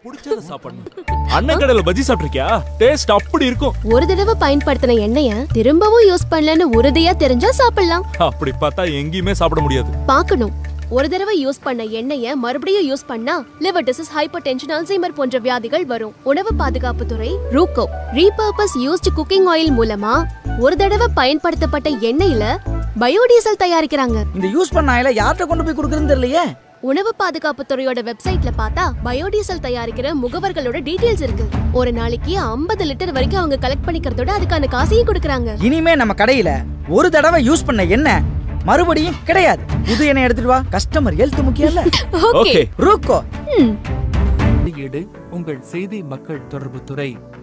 பிடிச்சத சாப்பிடணும் அண்ணன் கடையில பஜ்ஜி சாப்பிட்டிருக்கியா டேஸ்ட் அப்படி இருக்கும் ஒரு தடவை பயன்படுத்தின எண்ணெய திரும்பவும் யூஸ் பண்ணலன்னு உறுதியா தெரிஞ்சா சாப்பிடலாம் அப்படி பார்த்தா எங்கேயுமே சாப்பிட முடியாது பார்க்கணும் ஒரு தடவை யூஸ் பண்ண எண்ணெய மறுபடியும் யூஸ் பண்ணா liver disease hypertension Alzheimer போன்ற வியாதிகள் வரும் உணவு பாதுகாப்பு துறை RUCO repurpose used cooking oil மூலமா ஒரு தடவை பயன்படுத்தப்பட்ட எண்ணெயில பயோடீசல் தயாரிக்கிறாங்க இந்த யூஸ் பண்ண ஆயில யார்கிட்ட கொண்டு போய் கொடுக்குறதுன்னு தெரியலையே உணவு பாதுகாப்பு துறையோட வெப்சைட்ல பார்த்தா பயோடீசல் தயாரிக்கிற முகவர்களோட டீடைல்ஸ் இருக்கு ஒரு நாளைக்கு 50 லிட்டர் வரைக்கும் அவங்க கலெக்ட் பண்ணிக்கிறதோட அதுக்கான காசையும் கொடுக்கறாங்க இனிமே நம்ம கடையில ஒரு தடவை யூஸ் பண்ண எண்ணெய் மறுபடியும் கிடையாது புது எண்ணெய் எடுத்துட்டு வா கஸ்டமர் ஹெல்த் முக்கியம் இல்ல ஓகே ஓகே ரூக்கோ ம் வெளியீடு உங்கள் செய்தி மக்கள் தொடர்பு துறை